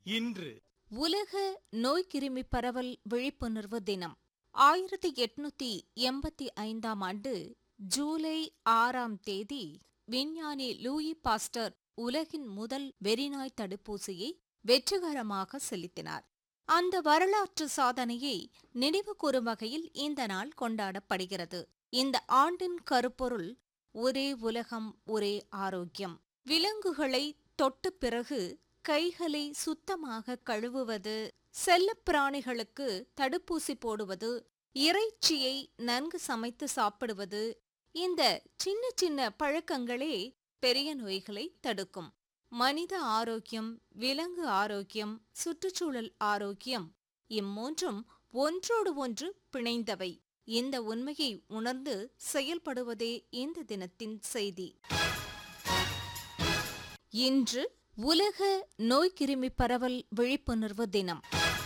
இன்று உலக நோய்க்கிருமி பரவல் விழிப்புணர்வு தினம் ஆயிரத்தி எட்நூத்தி எண்பத்தி ஐந்தாம் ஆண்டு ஜூலை ஆறாம் தேதி விஞ்ஞானி லூயி பாஸ்டர் உலகின் முதல் வெறிநாய் தடுப்பூசியை வெற்றிகரமாக செலுத்தினார் அந்த வரலாற்று சாதனையை நினைவு கூறும் வகையில் இந்த நாள் கொண்டாடப்படுகிறது இந்த ஆண்டின் கருப்பொருள் ஒரே உலகம் ஒரே ஆரோக்கியம் விலங்குகளை தொட்ட பிறகு கைகளை சுத்தமாக கழுவுவது செல்லப்பிராணிகளுக்கு தடுப்பூசி போடுவது இறைச்சியை நன்கு சமைத்து சாப்பிடுவது இந்த சின்ன சின்ன பழக்கங்களே பெரிய நோய்களை தடுக்கும் மனித ஆரோக்கியம் விலங்கு ஆரோக்கியம் சுற்றுச்சூழல் ஆரோக்கியம் இம்மூன்றும் ஒன்றோடு ஒன்று பிணைந்தவை இந்த உண்மையை உணர்ந்து செயல்படுவதே இந்த தினத்தின் செய்தி இன்று உலக நோய்க்கிருமி பரவல் விழிப்புணர்வு தினம்